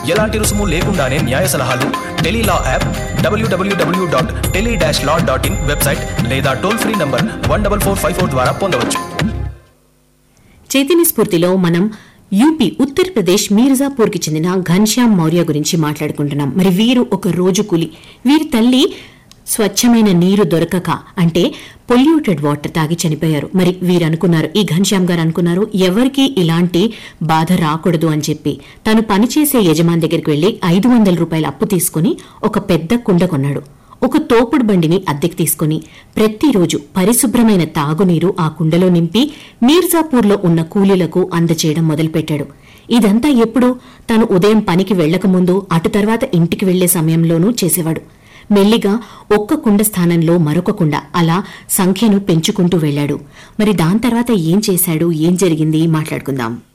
ఎలాంటి రుసుము లేకుండానే న్యాయ సలహాలు tele law app W W W dot tele dash law dot in website లేదా toll free number one double four five four ద్వారా పొందవచ్చు చైతన్య స్ఫూర్తిలో మనం యూపీ ఉత్తరప్రదేశ్ మీర్జాపూర్కి చెందిన ఘన్శ్యామ్ మౌర్య గురించి మాట్లాడుకుంటున్నాం మరి వీరు ఒక రోజు కూలి వీరి తల్లి స్వచ్ఛమైన నీరు దొరకక అంటే పొల్యూటెడ్ వాటర్ తాగి చనిపోయారు మరి వీరు అనుకున్నారు ఈ ఘన్శ్యామ్ గారు అనుకున్నారు ఎవరికీ ఇలాంటి బాధ రాకూడదు అని చెప్పి తను పనిచేసే యజమాని దగ్గరికి వెళ్లి ఐదు వందల రూపాయల అప్పు తీసుకుని ఒక పెద్ద కుండ కొన్నాడు ఒక తోపుడు బండిని అద్దెకు తీసుకుని ప్రతిరోజు పరిశుభ్రమైన తాగునీరు ఆ కుండలో నింపి మీర్జాపూర్లో ఉన్న కూలీలకు అందచేయడం మొదలుపెట్టాడు ఇదంతా ఎప్పుడు తాను ఉదయం పనికి వెళ్లకముందు అటు తర్వాత ఇంటికి వెళ్లే సమయంలోనూ చేసేవాడు మెల్లిగా ఒక్క కుండ స్థానంలో మరొక కుండ అలా సంఖ్యను పెంచుకుంటూ వెళ్లాడు మరి దాని తర్వాత ఏం చేశాడు ఏం జరిగింది మాట్లాడుకుందాం